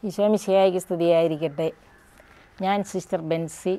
ഈശോമിശിയായിക്ക് സ്തുതിയായിരിക്കട്ടെ ഞാൻ സിസ്റ്റർ ബെൻസി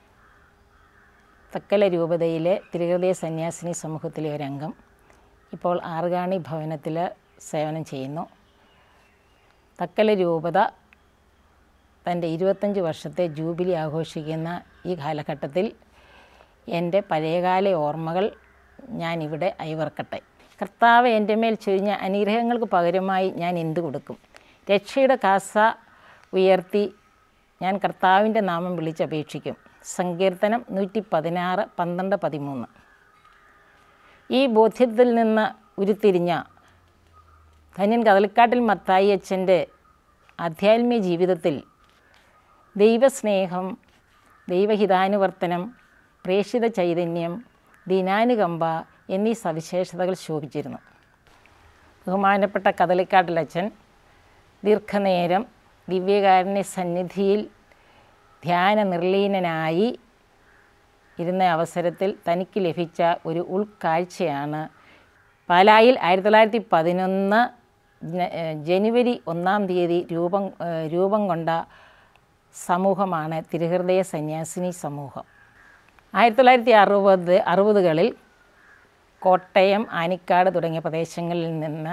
തക്കല രൂപതയിലെ തിരുഹൃദയ സന്യാസിനി സമൂഹത്തിലെ ഒരംഗം ഇപ്പോൾ ആറുകാണി ഭവനത്തിൽ സേവനം ചെയ്യുന്നു തക്കല രൂപത തൻ്റെ ഇരുപത്തഞ്ച് വർഷത്തെ ജൂബിലി ആഘോഷിക്കുന്ന ഈ കാലഘട്ടത്തിൽ എൻ്റെ പഴയകാല ഓർമ്മകൾ ഞാനിവിടെ അയവർക്കട്ടെ കർത്താവ് എൻ്റെ മേൽ ചൊരിഞ്ഞ അനുഗ്രഹങ്ങൾക്ക് പകരമായി ഞാൻ എന്ത് കൊടുക്കും രക്ഷയുടെ കാസ ഉയർത്തി ഞാൻ കർത്താവിൻ്റെ നാമം വിളിച്ചപേക്ഷിക്കും സങ്കീർത്തനം നൂറ്റി പതിനാറ് പന്ത്രണ്ട് പതിമൂന്ന് ഈ ബോധ്യത്തിൽ നിന്ന് ഉരുത്തിരിഞ്ഞ ധന്യൻ കതലിക്കാട്ടിൽ മത്തായി അച്ഛൻ്റെ ആധ്യാത്മിക ജീവിതത്തിൽ ദൈവസ്നേഹം ദൈവഹിതാനുവർത്തനം പ്രേക്ഷിത ചൈതന്യം ദീനാനുകമ്പ എന്നീ സവിശേഷതകൾ ശോഭിച്ചിരുന്നു ബഹുമാനപ്പെട്ട കദളിക്കാട്ടിലച്ചൻ ദീർഘനേരം ദിവ്യകാരുണ്യ സന്നിധിയിൽ ധ്യാന നിർലീനനായി ഇരുന്ന അവസരത്തിൽ തനിക്ക് ലഭിച്ച ഒരു ഉൾക്കാഴ്ചയാണ് പാലായിൽ ആയിരത്തി തൊള്ളായിരത്തി പതിനൊന്ന് ജനുവരി ഒന്നാം തീയതി രൂപം ഏഹ് രൂപം കൊണ്ട സമൂഹമാണ് തിരുഹൃദയ സന്യാസിനി സമൂഹം ആയിരത്തി തൊള്ളായിരത്തി അറുപത് അറുപതുകളിൽ കോട്ടയം ആനിക്കാട് തുടങ്ങിയ പ്രദേശങ്ങളിൽ നിന്ന്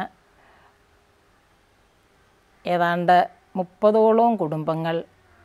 ഏതാണ്ട് മുപ്പതോളം കുടുംബങ്ങൾ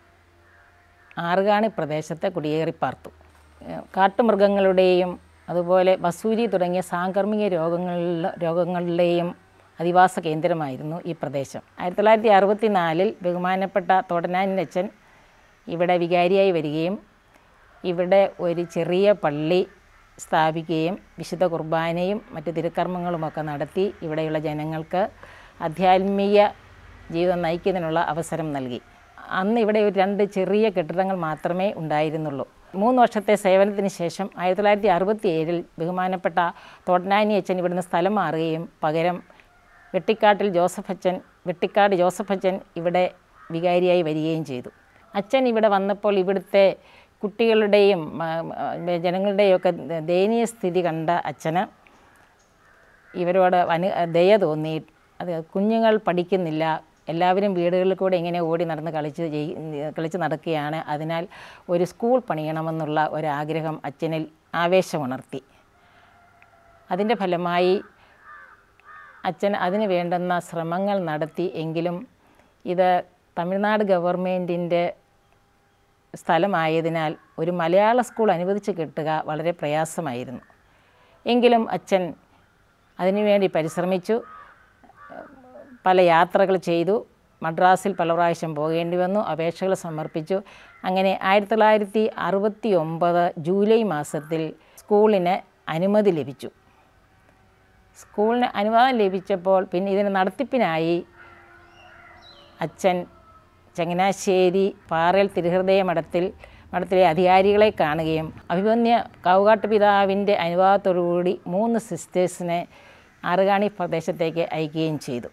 ആറുകാണി പ്രദേശത്തെ കുടിയേറി പാർത്തു ഏഹ് കാട്ടുമൃഗങ്ങളുടെയും അതുപോലെ വസൂരി തുടങ്ങിയ സാംക്രമിക രോഗങ്ങളിൽ രോഗങ്ങളുടെയും അധിവാസ കേന്ദ്രമായിരുന്നു ഈ പ്രദേശം ആയിരത്തി തൊള്ളായിരത്തി അറുപത്തി നാലിൽ ബഹുമാനപ്പെട്ട തോടനാനിലച്ചൻ ഇവിടെ വികാരിയായി വരികയും ഇവിടെ ഒരു ചെറിയ പള്ളി സ്ഥാപിക്കുകയും വിശുദ്ധ കുർബാനയും മറ്റ് തിരുക്കർമ്മങ്ങളുമൊക്കെ നടത്തി ഇവിടെയുള്ള ജനങ്ങൾക്ക് ആധ്യാത്മിക ജീവിതം നയിക്കുന്നതിനുള്ള അവസരം നൽകി അന്ന് ഇവിടെ ഒരു രണ്ട് ചെറിയ കെട്ടിടങ്ങൾ മാത്രമേ ഉണ്ടായിരുന്നുള്ളൂ മൂന്ന് വർഷത്തെ സേവനത്തിന് ശേഷം ആയിരത്തി തൊള്ളായിരത്തി അറുപത്തി ഏഴിൽ ബഹുമാനപ്പെട്ട തോട്ടനാനി അച്ഛൻ ഇവിടുന്ന് സ്ഥലം മാറുകയും പകരം വെട്ടിക്കാട്ടിൽ ജോസഫ് അച്ഛൻ വെട്ടിക്കാട് ജോസഫ് അച്ഛൻ ഇവിടെ വികാരിയായി വരികയും ചെയ്തു അച്ഛൻ ഇവിടെ വന്നപ്പോൾ ഇവിടുത്തെ കുട്ടികളുടെയും ആ, ആ, ജനങ്ങളുടെയും ഒക്കെ ദയനീയ സ്ഥിതി കണ്ട അച്ഛന് ഇവരോട് അനു ദയ തോന്നി അത് കുഞ്ഞുങ്ങൾ പഠിക്കുന്നില്ല എല്ലാവരും വീടുകളിൽ കൂടെ ഇങ്ങനെ ഓടി നടന്ന് കളിച്ച് ചെയ് കളിച്ച് നടക്കുകയാണ് അതിനാൽ ഒരു സ്കൂൾ പണിയണമെന്നുള്ള ഒരാഗ്രഹം അച്ഛനിൽ ആവേശമുണർത്തി അതിൻ്റെ ഫലമായി അച്ഛൻ അതിന് വേണ്ടുന്ന ശ്രമങ്ങൾ നടത്തി എങ്കിലും ഇത് തമിഴ്നാട് ഗവൺമെൻറ്റിൻ്റെ സ്ഥലമായതിനാൽ ഒരു മലയാള സ്കൂൾ അനുവദിച്ച് കിട്ടുക വളരെ പ്രയാസമായിരുന്നു എങ്കിലും അച്ഛൻ അതിനുവേണ്ടി പരിശ്രമിച്ചു പല യാത്രകൾ ചെയ്തു മദ്രാസിൽ പല പ്രാവശ്യം പോകേണ്ടി വന്നു അപേക്ഷകൾ സമർപ്പിച്ചു അങ്ങനെ ആയിരത്തി തൊള്ളായിരത്തി അറുപത്തി ഒമ്പത് ജൂലൈ മാസത്തിൽ സ്കൂളിന് അനുമതി ലഭിച്ചു സ്കൂളിന് അനുവാദം ലഭിച്ചപ്പോൾ പിന്നെ ഇതിന് നടത്തിപ്പിനായി അച്ഛൻ ചങ്ങനാശ്ശേരി പാറൽ തിരുഹൃദയ മഠത്തിൽ മഠത്തിലെ അധികാരികളെ കാണുകയും അഭിമന്യ കാവുകാട്ട് പിതാവിൻ്റെ അനുവാദത്തോടുകൂടി മൂന്ന് സിസ്റ്റേഴ്സിനെ ആറുകാണി പ്രദേശത്തേക്ക് അയക്കുകയും ചെയ്തു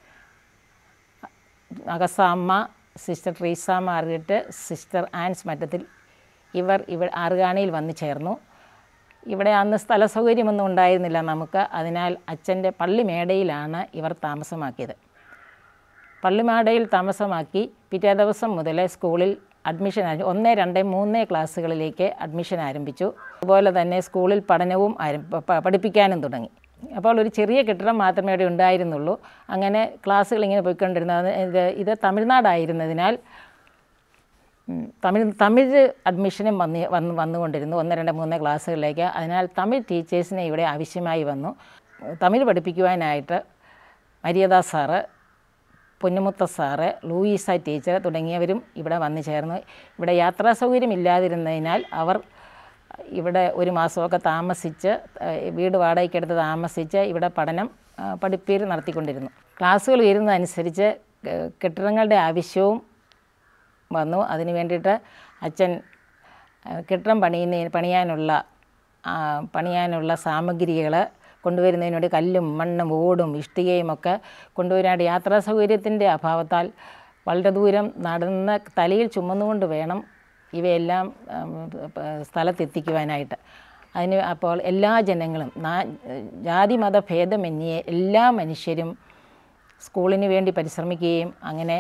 അകസാമ്മ സിസ്റ്റർ ട്രീസ മാർഗറ്റ് സിസ്റ്റർ ആൻസ് മറ്റത്തിൽ ഇവർ ഇവ ആറുകാണിയിൽ വന്നു ചേർന്നു ഇവിടെ അന്ന് സ്ഥല സൗകര്യമൊന്നും ഉണ്ടായിരുന്നില്ല നമുക്ക് അതിനാൽ അച്ഛൻ്റെ പള്ളി മേടയിലാണ് ഇവർ താമസമാക്കിയത് പള്ളിമാടയിൽ താമസമാക്കി പിറ്റേ ദിവസം മുതൽ സ്കൂളിൽ അഡ്മിഷൻ ആരംഭി ഒന്ന് രണ്ട് മൂന്ന് ക്ലാസ്സുകളിലേക്ക് അഡ്മിഷൻ ആരംഭിച്ചു അതുപോലെ തന്നെ സ്കൂളിൽ പഠനവും ആരംഭ പ- പഠിപ്പിക്കാനും തുടങ്ങി അപ്പോൾ ഒരു ചെറിയ കെട്ടിടം മാത്രമേ ഇവിടെ ഉണ്ടായിരുന്നുള്ളൂ അങ്ങനെ ക്ലാസ്സുകൾ ഇങ്ങനെ പോയിക്കൊണ്ടിരുന്നത് ഇത് ഇത് തമിഴ്നാടായിരുന്നതിനാൽ ഉം, തമിഴ് തമിഴ് അഡ്മിഷനും വന്ന് വന്ന് വന്നുകൊണ്ടിരുന്നു ഒന്ന് രണ്ട് മൂന്ന് ക്ലാസ്സുകളിലേക്ക് അതിനാൽ തമിഴ് ടീച്ചേഴ്സിനെ ഇവിടെ ആവശ്യമായി വന്നു തമിഴ് പഠിപ്പിക്കുവാനായിട്ട് മര്യാദ sir Ponnumutha sir Louisa teacher തുടങ്ങിയവരും ഇവിടെ വന്നു ചേർന്നു ഇവിടെ യാത്രാ സൗകര്യം ഇല്ലാതിരുന്നതിനാൽ അവർ ഇവിടെ ഒരു മാസമൊക്കെ താമസിച്ച് ഏഹ്, വീട് വാടകയ്ക്കെടുത്ത് താമസിച്ച് ഇവിടെ പഠനം ആ, പഠിപ്പീര് നടത്തിക്കൊണ്ടിരുന്നു ക്ലാസ്സുകൾ ഉയരുന്നതനുസരിച്ച് ഏഹ്, കെട്ടിടങ്ങളുടെ ആവശ്യവും വന്നു അതിന് വേണ്ടിയിട്ട് അച്ഛൻ ആ, കെട്ടിടം പണിയുന്ന പണിയാനുള്ള ആ, പണിയാനുള്ള സാമഗ്രികൾ കൊണ്ടുവരുന്നതിന് വേണ്ടി കല്ലും മണ്ണും ഓടും ഇഷ്ടികയും ഒക്കെ കൊണ്ടുവരാണ്ട് യാത്രാ സൗകര്യത്തിൻ്റെ അഭാവത്താൽ വളരെ ദൂരം നടന്ന് തലയിൽ ചുമന്നുകൊണ്ട് വേണം ഇവയെല്ലാം ഉം, പ- സ്ഥലത്തെത്തിക്കുവാനായിട്ട് അതിന് അപ്പോൾ എല്ലാ ജനങ്ങളും നാ- ജാതി മത ഭേദമന്യേ എല്ലാ മനുഷ്യരും സ്കൂളിന് വേണ്ടി പരിശ്രമിക്കുകയും അങ്ങനെ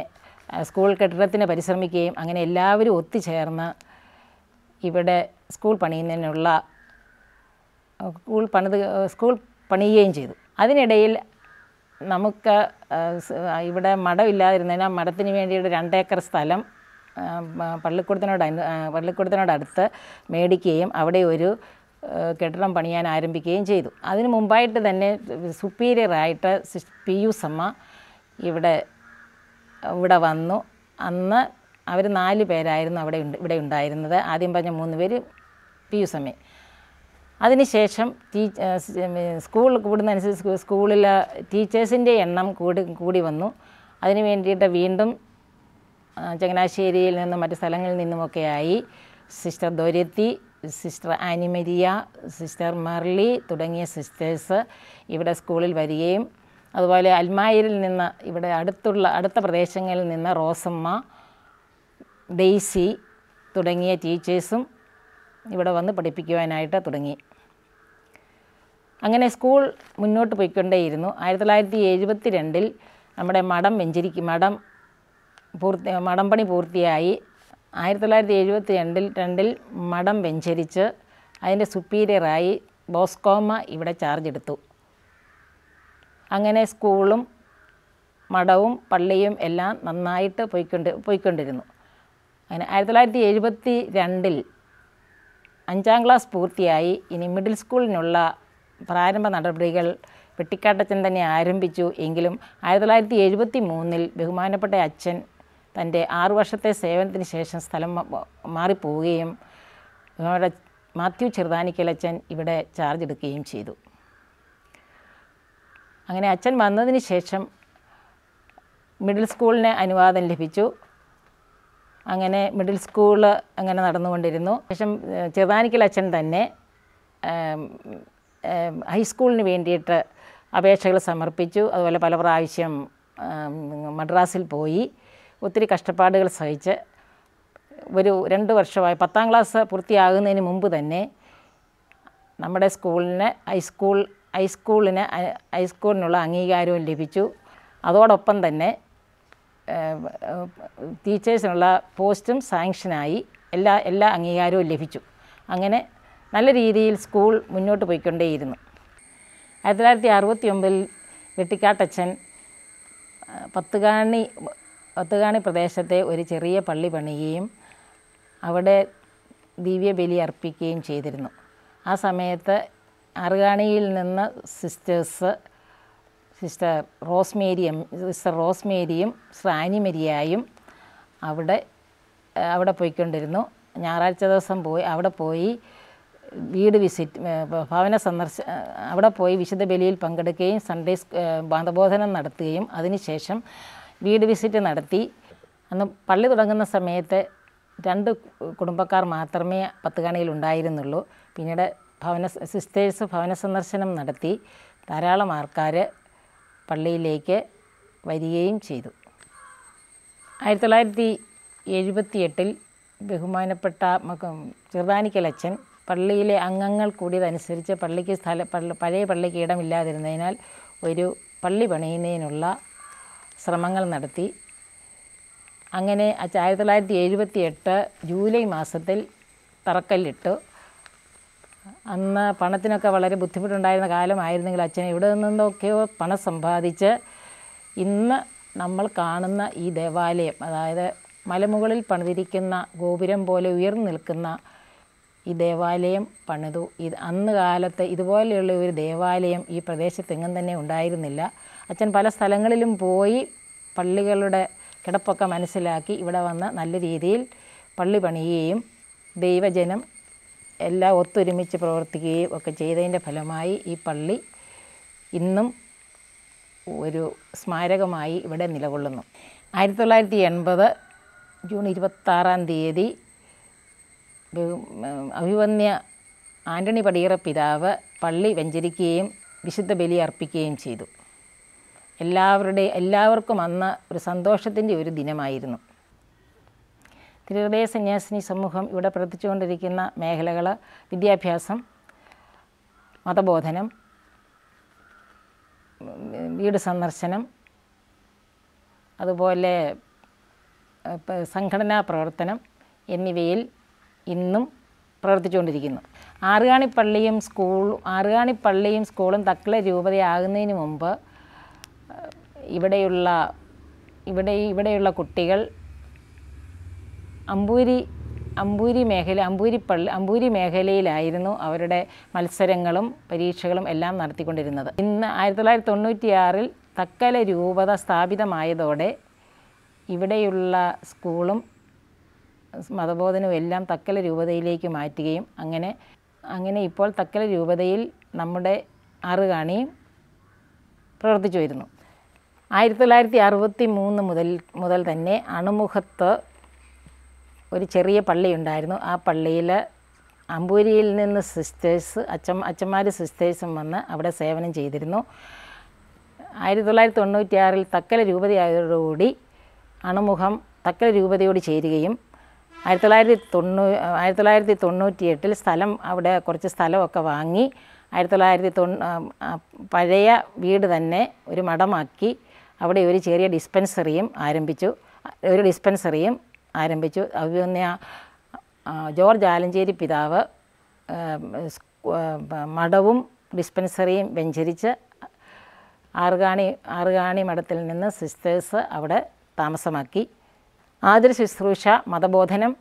ആ, സ്കൂൾ കെട്ടിടത്തിന് പരിശ്രമിക്കുകയും അങ്ങനെ എല്ലാവരും ഒത്തുചേർന്ന് ഇവിടെ സ്കൂൾ പണിയുന്നതിനുള്ള സ്കൂൾ പണിത് സ്കൂൾ പണിയുകയും ചെയ്തു അതിനിടയിൽ നമുക്ക് ആ, സ്- ആ, ഇവിടെ മഠമില്ലാതിരുന്നതിന് ആ മഠത്തിന് വേണ്ടിയിട്ട് രണ്ടേക്കർ സ്ഥലം ആ, മ- പള്ളിക്കൂടത്തിനോട് അനു- ആ, പള്ളിക്കൂടത്തിനോടടുത്ത് മേടിക്കുകയും അവിടെ ഒരു ആ, കെട്ടിടം പണിയാൻ ആരംഭിക്കുകയും ചെയ്തു അതിന് മുമ്പായിട്ട് തന്നെ സുപ്പീരിയറായിട്ട് സിസ് പി യു സമ്മ ഇവിടെ ഇവിടെ വന്നു അന്ന് അവർ നാല് പേരായിരുന്നു അവിടെ ഉണ്ട് ഇവിടെ ഉണ്ടായിരുന്നത് ആദ്യം പറഞ്ഞ മൂന്ന് പേര് പി യു സമ്മ അതിനുശേഷം ടീ സ്കൂൾ കൂടുന്നതനുസരിച്ച് സ്കൂ- സ്കൂളിൽ ടീച്ചേഴ്സിൻ്റെ എണ്ണം കൂടി കൂടി വന്നു അതിന് വേണ്ടിയിട്ട് വീണ്ടും ആ, ചങ്ങനാശ്ശേരിയിൽ നിന്നും മറ്റ് സ്ഥലങ്ങളിൽ നിന്നുമൊക്കെയായി sister Dorothy sister Anne Maria sister മർലി തുടങ്ങിയ സിസ്റ്റേഴ്സ് ഇവിടെ സ്കൂളിൽ വരികയും അതുപോലെ അൽമായിരിൽ നിന്ന് ഇവിടെ അടുത്തുള്ള അടുത്ത പ്രദേശങ്ങളിൽ നിന്ന് റോസമ്മ ഡെയ്സി തുടങ്ങിയ ടീച്ചേഴ്സും ഇവിടെ വന്ന് പഠിപ്പിക്കുവാനായിട്ട് തുടങ്ങി അങ്ങനെ സ്കൂൾ മുന്നോട്ട് പോയിക്കൊണ്ടേയിരുന്നു ആയിരത്തി തൊള്ളായിരത്തി എഴുപത്തി രണ്ടിൽ നമ്മുടെ മഠം വെഞ്ചരിക്ക് മഠം പൂർത്തി മഠം പണി പൂർത്തിയായി ആയിരത്തി തൊള്ളായിരത്തി എഴുപത്തി രണ്ടിൽ രണ്ടിൽ മഠം വെഞ്ചരിച്ച് അതിൻ്റെ സുപ്പീരിയറായി ബോസ്കോമ ഇവിടെ ചാർജ് എടുത്തു അങ്ങനെ സ്കൂളും മഠവും പള്ളിയും എല്ലാം നന്നായിട്ട് പോയിക്കൊണ്ട് പോയിക്കൊണ്ടിരുന്നു അങ്ങനെ ആയിരത്തി തൊള്ളായിരത്തി എഴുപത്തി രണ്ടിൽ അഞ്ചാം ക്ലാസ് പൂർത്തിയായി ഇനി മിഡിൽ സ്കൂളിനുള്ള പ്രാരംഭ നടപടികൾ വെട്ടിക്കാട്ടച്ചൻ തന്നെ ആരംഭിച്ചു എങ്കിലും ആയിരത്തി തൊള്ളായിരത്തി എഴുപത്തി മൂന്നിൽ ബഹുമാനപ്പെട്ട അച്ഛൻ തൻ്റെ ആറു വർഷത്തെ സേവനത്തിന് ശേഷം സ്ഥലം മ- മാറിപ്പോവുകയും ബഹുമാനപ്പെട്ട മാത്യു ചെറുതാനിക്കലച്ചൻ ഇവിടെ ചാർജ് എടുക്കുകയും ചെയ്തു അങ്ങനെ അച്ഛൻ വന്നതിന് ശേഷം മിഡിൽ സ്കൂളിന് അനുവാദം ലഭിച്ചു അങ്ങനെ മിഡിൽ സ്കൂൾ അങ്ങനെ നടന്നുകൊണ്ടിരുന്നു ശേഷം ഏഹ്, ചെറുതാനിക്കൽ അച്ഛൻ തന്നെ ഏം, ഏം, ഹൈസ്കൂളിന് വേണ്ടിയിട്ട് അപേക്ഷകൾ സമർപ്പിച്ചു അതുപോലെ പല പ്രാവശ്യം ആം, മദ്രാസിൽ പോയി ഒത്തിരി കഷ്ടപ്പാടുകൾ സഹിച്ച് ഒരു രണ്ട് വർഷമായി പത്താം ക്ലാസ് പൂർത്തിയാകുന്നതിന് മുമ്പ് തന്നെ നമ്മുടെ സ്കൂളിന് ഹൈസ്കൂൾ ഹൈസ്കൂളിന് അ- ഹൈസ്കൂളിനുള്ള അംഗീകാരവും ലഭിച്ചു അതോടൊപ്പം തന്നെ ഏഹ്, ടീച്ചേഴ്സിനുള്ള പോസ്റ്റും സാങ്ഷനായി എല്ലാ എല്ലാ അംഗീകാരവും ലഭിച്ചു അങ്ങനെ നല്ല രീതിയിൽ സ്കൂൾ മുന്നോട്ട് പോയിക്കൊണ്ടേയിരുന്നു ആയിരത്തി തൊള്ളായിരത്തി അറുപത്തി ഒമ്പതിൽ വെട്ടിക്കാട്ടച്ചൻ ആ, പത്തുകാണി പത്തുകാണി പ്രദേശത്തെ ഒരു ചെറിയ പള്ളി പണിയുകയും അവിടെ ദിവ്യബലി അർപ്പിക്കുകയും ചെയ്തിരുന്നു ആ സമയത്ത് അറുകാണിയിൽ നിന്ന് സിസ്റ്റേഴ്സ് സിസ്റ്റർ റോസ്മേരിയും സിസ്റ്റർ റോസ്മേരിയും സിസ്റ്റർ ആനിമരിയായും അവിടെ ആ, അവിടെ പോയിക്കൊണ്ടിരുന്നു ഞായറാഴ്ച ദിവസം പോയി അവിടെ പോയി വീട് വിസിറ്റ് ഏ, ഭ- ഭവന സന്ദർശ ഏ, അവിടെ പോയി വിശുദ്ധ ബലിയിൽ പങ്കെടുക്കുകയും സൺഡേ സ്- ഏ, മതബോധനം നടത്തുകയും അതിനുശേഷം വീട് വിസിറ്റ് നടത്തി അന്ന് പള്ളി തുടങ്ങുന്ന സമയത്ത് രണ്ട് കുടുംബക്കാർ മാത്രമേ പത്തുകാണിയിൽ ഉണ്ടായിരുന്നുള്ളൂ പിന്നീട് ഭവന സിസ്റ്റേഴ്സ് ഭവന സന്ദർശനം നടത്തി ധാരാളം ആൾക്കാർ പള്ളിയിലേക്ക് വരികയും ചെയ്തു ആയിരത്തി തൊള്ളായിരത്തി എഴുപത്തി എട്ടിൽ ബഹുമാനപ്പെട്ട മക- ചെറുതാനിക്കലച്ചൻ പള്ളിയിലെ അംഗങ്ങൾ കൂടിയതനുസരിച്ച് പള്ളിക്ക് സ്ഥല പള്ളി പഴയ പള്ളിക്ക് ഇടമില്ലാതിരുന്നതിനാൽ ഒരു പള്ളി പണിയുന്നതിനുള്ള ശ്രമങ്ങൾ നടത്തി അങ്ങനെ അച്ഛ ആയിരത്തി തൊള്ളായിരത്തി എഴുപത്തി എട്ട് ജൂലൈ മാസത്തിൽ തറക്കല്ലിട്ടു അന്ന് പണത്തിനൊക്കെ വളരെ ബുദ്ധിമുട്ടുണ്ടായിരുന്ന കാലമായിരുന്നെങ്കിൽ അച്ഛൻ ഇവിടെ നിന്നൊക്കെയോ പണം സമ്പാദിച്ച് ഇന്ന് നമ്മൾ കാണുന്ന ഈ ദേവാലയം അതായത് മലമുകളിൽ പണിതിരിക്കുന്ന ഗോപുരം പോലെ ഉയർന്നു നിൽക്കുന്ന ഈ ദേവാലയം പണിതു ഇത് അന്ന് കാലത്ത് ഇതുപോലെയുള്ള ഒരു ദേവാലയം ഈ പ്രദേശത്തെങ്ങും തന്നെ ഉണ്ടായിരുന്നില്ല അച്ഛൻ പല സ്ഥലങ്ങളിലും പോയി പള്ളികളുടെ കിടപ്പൊക്കെ മനസ്സിലാക്കി ഇവിടെ വന്ന് നല്ല രീതിയിൽ പള്ളി പണിയുകയും ദൈവജനം എല്ലാം ഒത്തൊരുമിച്ച് പ്രവർത്തിക്കുകയും ഒക്കെ ചെയ്തതിൻ്റെ ഫലമായി ഈ പള്ളി ഇന്നും ഒരു സ്മാരകമായി ഇവിടെ നിലകൊള്ളുന്നു ആയിരത്തി തൊള്ളായിരത്തി എൺപത് ജൂൺ ഇരുപത്താറാം തീയതി ബഹു- ഉം, അഭിവന്യ ആൻ്റണി പടിയറ പിതാവ് പള്ളി വെഞ്ചരിക്കുകയും വിശുദ്ധ ബലി അർപ്പിക്കുകയും ചെയ്തു എല്ലാവരുടെ എല്ലാവർക്കും അന്ന് ഒരു സന്തോഷത്തിൻ്റെ ഒരു ദിനമായിരുന്നു തിരുഹൃദയ സന്യാസിനി സമൂഹം ഇവിടെ പ്രവർത്തിച്ചുകൊണ്ടിരിക്കുന്ന മേഖലകൾ വിദ്യാഭ്യാസം മതബോധനം ഉം, വീട് സന്ദർശനം അതുപോലെ ഏഹ്, പ- സംഘടനാ പ്രവർത്തനം എന്നിവയിൽ ഇന്നും പ്രവർത്തിച്ചുകൊണ്ടിരിക്കുന്നു ആറുകാണിപ്പള്ളിയും സ്കൂൾ ആറുകാണിപ്പള്ളിയും സ്കൂളും തക്കള രൂപതയാകുന്നതിന് മുമ്പ് ഏഹ്, ഇവിടെയുള്ള ഇവിടെ ഇവിടെയുള്ള കുട്ടികൾ അമ്പൂരി അമ്പൂരി മേഖല അമ്പൂരി പള്ളി അമ്പൂരി മേഖലയിലായിരുന്നു അവരുടെ മത്സരങ്ങളും പരീക്ഷകളും എല്ലാം നടത്തിക്കൊണ്ടിരുന്നത് ഇന്ന് ആയിരത്തി തൊള്ളായിരത്തി തൊണ്ണൂറ്റിയാറിൽ തക്കല രൂപത സ്ഥാപിതമായതോടെ ഇവിടെയുള്ള സ്കൂളും മതബോധനവും എല്ലാം തക്കല രൂപതയിലേക്ക് മാറ്റുകയും അങ്ങനെ അങ്ങനെ ഇപ്പോൾ തക്കല രൂപതയിൽ നമ്മുടെ ആറുകാണിയും പ്രവർത്തിച്ചു വരുന്നു ആയിരത്തി തൊള്ളായിരത്തി അറുപത്തി മൂന്ന് മുതൽ മുതൽ തന്നെ അണുമുഖത്ത് ഒരു ചെറിയ പള്ളി ഉണ്ടായിരുന്നു ആ പള്ളിയിൽ അമ്പൂരിയിൽ നിന്ന് സിസ്റ്റേഴ്സ് അച്ഛൻ അച്ഛന്മാർ സിസ്റ്റേഴ്സും വന്ന് അവിടെ സേവനം ചെയ്തിരുന്നു ആയിരത്തി തൊള്ളായിരത്തി തൊണ്ണൂറ്റിയാറിൽ തക്കല രൂപതയായതോടുകൂടി അണുമുഖം തക്കല രൂപതയോട് ചേരുകയും ആയിരത്തി തൊള്ളായിരത്തി തൊണ്ണൂ ആയിരത്തി തൊള്ളായിരത്തി തൊണ്ണൂറ്റി എട്ടിൽ സ്ഥലം അവിടെ കുറച്ച് സ്ഥലമൊക്കെ വാങ്ങി ആയിരത്തി തൊള്ളായിരത്തി തൊണ്ണൂ ആ, പഴയ വീട് തന്നെ ഒരു മഠമാക്കി അവിടെ ഒരു ചെറിയ ഡിസ്പെൻസറിയും ആരംഭിച്ചു ഒരു ഡിസ്പെൻസറിയും ആരംഭിച്ചു അഭിമന്യ ആ, ജോർജ് ആലഞ്ചേരി പിതാവ് ആ, സ്കൂ- ആ, മഠവും ഡിസ്പെൻസറിയും വെഞ്ചരിച്ച് ആറുകാണി ആറുകാണി മഠത്തിൽ നിന്ന് സിസ്റ്റേഴ്സ് അവിടെ താമസമാക്കി ആതിര ശുശ്രൂഷ മതബോധനം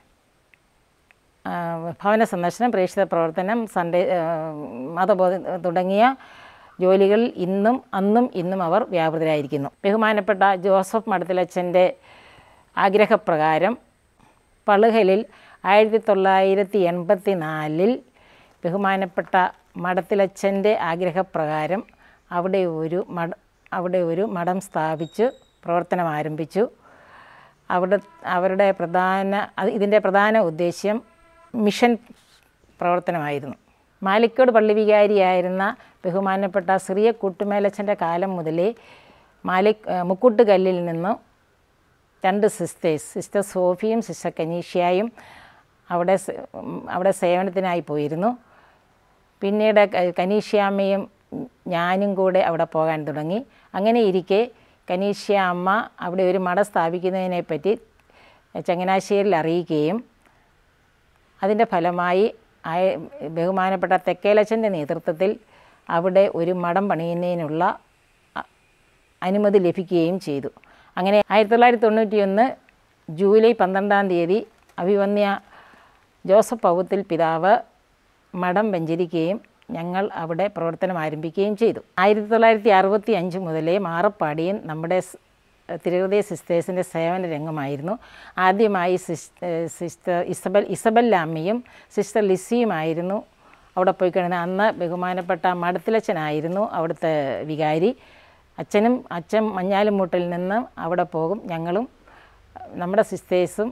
ആ, ഭവന സന്ദർശനം പ്രേക്ഷിത പ്രവർത്തനം സൺഡേ ആ, മതബോധ തുടങ്ങിയ ജോലികളിൽ ഇന്നും അന്നും ഇന്നും അവർ വ്യാപൃതരായിരിക്കുന്നു ബഹുമാനപ്പെട്ട ജോസഫ് മഠത്തിലച്ഛൻ്റെ ആഗ്രഹപ്രകാരം പളുകലിൽ ആയിരത്തി തൊള്ളായിരത്തി എൺപത്തി നാലിൽ ബഹുമാനപ്പെട്ട മഠത്തിലച്ഛൻ്റെ ആഗ്രഹപ്രകാരം അവിടെ ഒരു മഠ അവിടെ ഒരു മഠം സ്ഥാപിച്ച് പ്രവർത്തനം ആരംഭിച്ചു അവിടെ അവരുടെ പ്രധാന അത് ഇതിൻ്റെ പ്രധാന ഉദ്ദേശ്യം മിഷൻ പ്രവർത്തനമായിരുന്നു മാലിക്കോട് പള്ളി വികാരിയായിരുന്ന ബഹുമാനപ്പെട്ട സിറിയ കൂട്ടുമേലച്ചൻ്റെ കാലം മുതലേ മാലിക് ഏഹ് മുക്കൂട്ടുകല്ലിൽ നിന്നും രണ്ട് സിസ്റ്റേഴ്സ് സിസ്റ്റർ സോഫിയും സിസ്റ്റർ കനീഷ്യയും അവിടെ സ- ഉം, അവിടെ സേവനത്തിനായി പോയിരുന്നു പിന്നീട് ക- കനീഷ്യാമ്മയും ഞാനും കൂടെ അവിടെ പോകാൻ തുടങ്ങി അങ്ങനെ ഇരിക്കെ കനീഷ്യ അമ്മ അവിടെ ഒരു മഠ സ്ഥാപിക്കുന്നതിനെപ്പറ്റി ചങ്ങനാശ്ശേരിയിൽ അറിയിക്കുകയും അതിൻ്റെ ഫലമായി ആയ ബഹുമാനപ്പെട്ട തെക്കേലച്ചൻ്റെ നേതൃത്വത്തിൽ അവിടെ ഒരു മഠം പണിയുന്നതിനുള്ള അ- അനുമതി ലഭിക്കുകയും ചെയ്തു അങ്ങനെ ആയിരത്തി തൊള്ളായിരത്തി തൊണ്ണൂറ്റിയൊന്ന് ജൂലൈ പന്ത്രണ്ടാം തീയതി അഭിവന്യ ജോസഫ് പൗത്തിൽ പിതാവ് മഠം വെഞ്ചരിക്കുകയും ഞങ്ങൾ അവിടെ പ്രവർത്തനം ആരംഭിക്കുകയും ചെയ്തു ആയിരത്തി തൊള്ളായിരത്തി അറുപത്തി അഞ്ച് മുതലേ മാറപ്പാടിയൻ നമ്മുടെ സ്- തിരുഹൃദയ സിസ്റ്റേഴ്സിൻ്റെ സേവന രംഗമായിരുന്നു ആദ്യമായി സിസ് ഏഹ് സിസ്റ്റർ ഇസബൽ ഇസബൽ ലാമ്മയും സിസ്റ്റർ ലിസിയുമായിരുന്നു അവിടെ പോയി കിടന്നത് അന്ന് ബഹുമാനപ്പെട്ട മഠത്തിലച്ഛനായിരുന്നു അവിടുത്തെ വികാരി അച്ഛനും അച്ഛൻ മഞ്ഞാലുമൂട്ടിൽ നിന്ന് അവിടെ പോകും ഞങ്ങളും നമ്മുടെ സിസ്റ്റേഴ്സും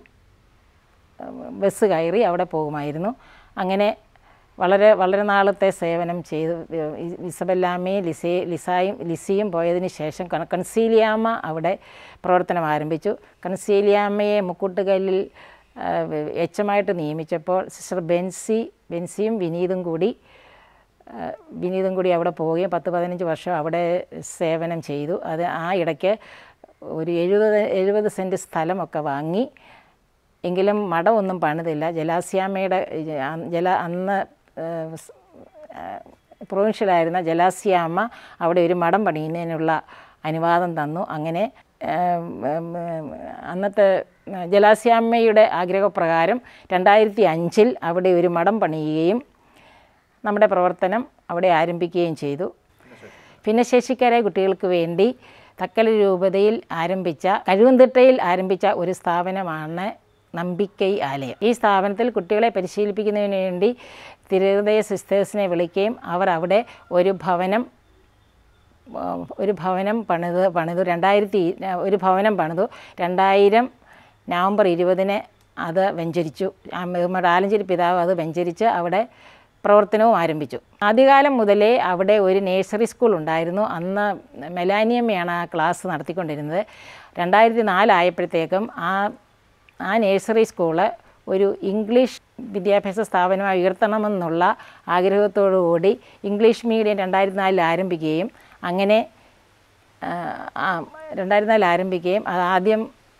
ബസ് കയറി അവിടെ പോകുമായിരുന്നു അങ്ങനെ വളരെ വളരെ നാളത്തെ സേവനം ചെയ്തു ഇ- ഇസബെല്ലാമ്മയും ലിസയെ ലിസായും ലിസിയും പോയതിന് ശേഷം കൺ- കൺസീലിയാമ്മ അവിടെ പ്രവർത്തനം ആരംഭിച്ചു കൺസീലിയാമ്മയെ മുക്കൂട്ടുകല്ലിൽ ആ, എച്ചമായിട്ട് നിയമിച്ചപ്പോൾ സിസ്റ്റർ ബെൻസി ബെൻസിയും വിനീതും കൂടി ആ, വിനീതും കൂടി അവിടെ പോവുകയും പത്ത് പതിനഞ്ച് വർഷം അവിടെ സേവനം ചെയ്തു അത് ആ ഇടയ്ക്ക് ഒരു എഴുപത് എഴുപത് സെൻറ്റ് സ്ഥലമൊക്കെ വാങ്ങി എങ്കിലും മഠമൊന്നും പണിതില്ല ജലാസ്യാമ്മയുടെ ജ- ജല അന്ന് ഏഹ്, സ്- ഏഹ്, പ്രൊവിൻഷ്യലായിരുന്ന ജലാസ്യാമ്മ അവിടെ ഒരു മഠം പണിയുന്നതിനുള്ള അനുവാദം തന്നു അങ്ങനെ ഏഹ്, ഉം, ഉം, അന്നത്തെ ജലാസ്യാമ്മയുടെ ആഗ്രഹപ്രകാരം രണ്ടായിരത്തി അഞ്ചിൽ അവിടെ ഒരു മഠം പണിയുകയും നമ്മുടെ പ്രവർത്തനം അവിടെ ആരംഭിക്കുകയും ചെയ്തു ഭിന്നശേഷിക്കാരായ കുട്ടികൾക്ക് വേണ്ടി തക്കല രൂപതയിൽ ആരംഭിച്ച കഴിവന്തിട്ടയിൽ ആരംഭിച്ച ഒരു സ്ഥാപനമാണ് നമ്പിക്കൈ ആലയം ഈ സ്ഥാപനത്തിൽ കുട്ടികളെ പരിശീലിപ്പിക്കുന്നതിന് വേണ്ടി തിരുഹൃദയ സിസ്റ്റേഴ്സിനെ വിളിക്കുകയും അവർ അവിടെ ഒരു ഭവനം ആ, ഒരു ഭവനം പണിത് പണിതു രണ്ടായിരത്തി ഒരു ഭവനം പണിതു രണ്ടായിരം നവംബർ ഇരുപതിന് അത് വെഞ്ചരിച്ചു ആ ബഹുമാനപ്പെട്ട ആലഞ്ചേരി പിതാവ് അത് വെഞ്ചരിച്ച് അവിടെ പ്രവർത്തനവും ആരംഭിച്ചു ആദ്യകാലം മുതലേ അവിടെ ഒരു നേഴ്സറി സ്കൂൾ ഉണ്ടായിരുന്നു അന്ന് മെലാനിയമ്മയാണ് ആ ക്ലാസ് നടത്തിക്കൊണ്ടിരുന്നത് രണ്ടായിരത്തി നാലായപ്പോഴത്തേക്കും ആ ആ നേഴ്സറി സ്കൂള് ഒരു ഇംഗ്ലീഷ് വിദ്യാഭ്യാസ സ്ഥാപനമായി ഉയർത്തണമെന്നുള്ള ആഗ്രഹത്തോടു കൂടി ഇംഗ്ലീഷ് മീഡിയം രണ്ടായിരത്തി നാലിൽ ആരംഭിക്കുകയും അങ്ങനെ ആ, ആ രണ്ടായിരത്തി നാലിൽ ആരംഭിക്കുകയും അത് ആദ്യം ഉം,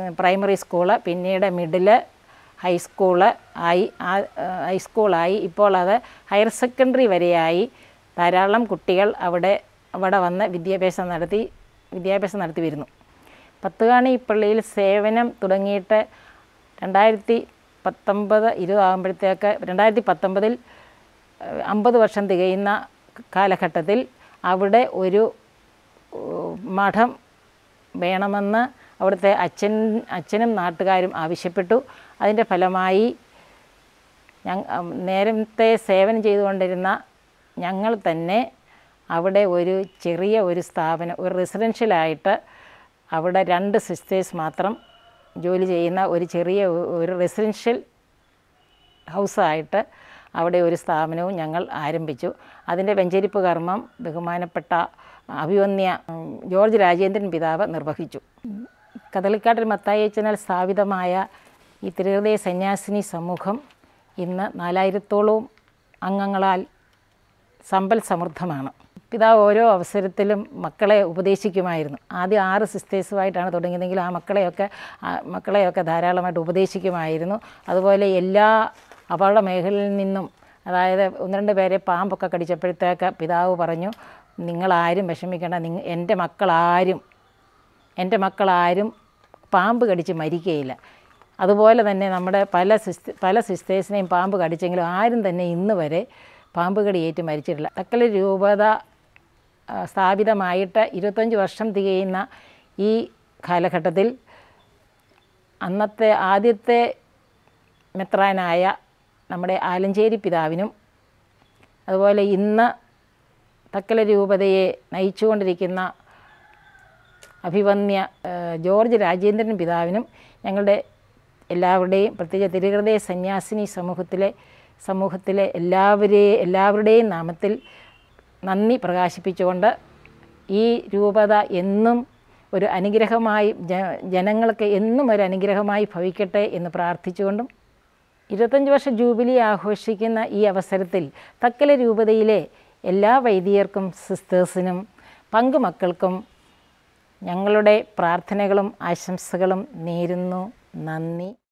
പ്രൈമറി സ്കൂള് പിന്നീട് മിഡില് ഹൈസ്കൂള് ആയി ആ- ആ, ഹൈസ്കൂളായി ഇപ്പോൾ അത് ഹയർ സെക്കൻഡറി വരെയായി ധാരാളം കുട്ടികൾ അവിടെ അവിടെ വന്ന് വിദ്യാഭ്യാസം നടത്തി വിദ്യാഭ്യാസം നടത്തി വരുന്നു പത്തുകാണി പള്ളിയിൽ സേവനം തുടങ്ങിയിട്ട് രണ്ടായിരത്തി പത്തൊമ്പത് ഇരുപതാകുമ്പോഴത്തേക്ക് രണ്ടായിരത്തി പത്തൊമ്പതിൽ അമ്പത് വർഷം തികയുന്ന കാലഘട്ടത്തിൽ അവിടെ ഒരു ഏഹ്, മഠം വേണമെന്ന് അവിടുത്തെ അച്ഛൻ അച്ഛനും നാട്ടുകാരും ആവശ്യപ്പെട്ടു അതിൻ്റെ ഫലമായി ഞങ്ങ നേരത്തെ സേവനം ചെയ്തുകൊണ്ടിരുന്ന ഞങ്ങൾ തന്നെ അവിടെ ഒരു ചെറിയ ഒരു സ്ഥാപനം ഒരു റെസിഡൻഷ്യലായിട്ട് അവിടെ രണ്ട് സിസ്റ്റേഴ്സ് മാത്രം ജോലി ചെയ്യുന്ന ഒരു ചെറിയ ഒ- ഒരു റെസിഡൻഷ്യൽ ഹൗസായിട്ട് അവിടെ ഒരു സ്ഥാപനവും ഞങ്ങൾ ആരംഭിച്ചു അതിൻ്റെ വെഞ്ചരിപ്പ് കർമ്മം ബഹുമാനപ്പെട്ട അഭിവന്യ ഉം, ജോർജ് രാജേന്ദ്രൻ പിതാവ് നിർവഹിച്ചു കദളിക്കാട്ടിൽ മത്തായച്ചനാൽ സ്ഥാപിതമായ ഈ തിരുഹൃദയ സന്യാസിനി സമൂഹം ഇന്ന് നാലായിരത്തോളവും അംഗങ്ങളാൽ സമ്പൽ സമൃദ്ധമാണ് പിതാവ് ഓരോ അവസരത്തിലും മക്കളെ ഉപദേശിക്കുമായിരുന്നു ആദ്യം ആറ് സിസ്റ്റേഴ്സുമായിട്ടാണ് തുടങ്ങിയതെങ്കിൽ ആ മക്കളെയൊക്കെ ആ മക്കളെയൊക്കെ ധാരാളമായിട്ട് ഉപദേശിക്കുമായിരുന്നു അതുപോലെ എല്ലാ അപകട മേഖലയിൽ നിന്നും അതായത് ഒന്ന് രണ്ട് പേരെ പാമ്പൊക്കെ കടിച്ചപ്പോഴത്തേക്ക് പിതാവ് പറഞ്ഞു നിങ്ങളാരും വിഷമിക്കേണ്ട നിങ്ങ എൻ്റെ മക്കളാരും എൻ്റെ മക്കളാരും പാമ്പ് കടിച്ച് മരിക്കുകയില്ല അതുപോലെ തന്നെ നമ്മുടെ പല സിസ്റ്റ പല സിസ്റ്റേഴ്സിനെയും പാമ്പ് കടിച്ചെങ്കിലും ആരും തന്നെ ഇന്ന് വരെ പാമ്പ് കടിയേറ്റ് മരിച്ചിട്ടില്ല തക്കല രൂപത ആ, സ്ഥാപിതമായിട്ട് ഇരുപത്തഞ്ച് വർഷം തികയുന്ന ഈ കാലഘട്ടത്തിൽ അന്നത്തെ ആദ്യത്തെ മെത്രാനായ നമ്മുടെ ആലഞ്ചേരി പിതാവിനും അതുപോലെ ഇന്ന് തക്കല രൂപതയെ നയിച്ചുകൊണ്ടിരിക്കുന്ന അഭിവന്യ ഏഹ്, ജോർജ് രാജേന്ദ്രൻ പിതാവിനും ഞങ്ങളുടെ എല്ലാവരുടെയും പ്രത്യേകിച്ച് തിരുഹൃദയ സന്യാസിനി സമൂഹത്തിലെ സമൂഹത്തിലെ എല്ലാവരെ എല്ലാവരുടെയും നാമത്തിൽ നന്ദി പ്രകാശിപ്പിച്ചുകൊണ്ട് ഈ രൂപത എന്നും ഒരു അനുഗ്രഹമായി ജ ജനങ്ങൾക്ക് എന്നും ഒരു അനുഗ്രഹമായി ഭവിക്കട്ടെ എന്ന് പ്രാർത്ഥിച്ചുകൊണ്ടും ഇരുപത്തഞ്ച് വർഷ ജൂബിലി ആഘോഷിക്കുന്ന ഈ അവസരത്തിൽ തക്കല രൂപതയിലെ എല്ലാ വൈദികർക്കും സിസ്റ്റേഴ്സിനും പങ്കുമക്കൾക്കും ഞങ്ങളുടെ പ്രാർത്ഥനകളും ആശംസകളും നേരുന്നു നന്ദി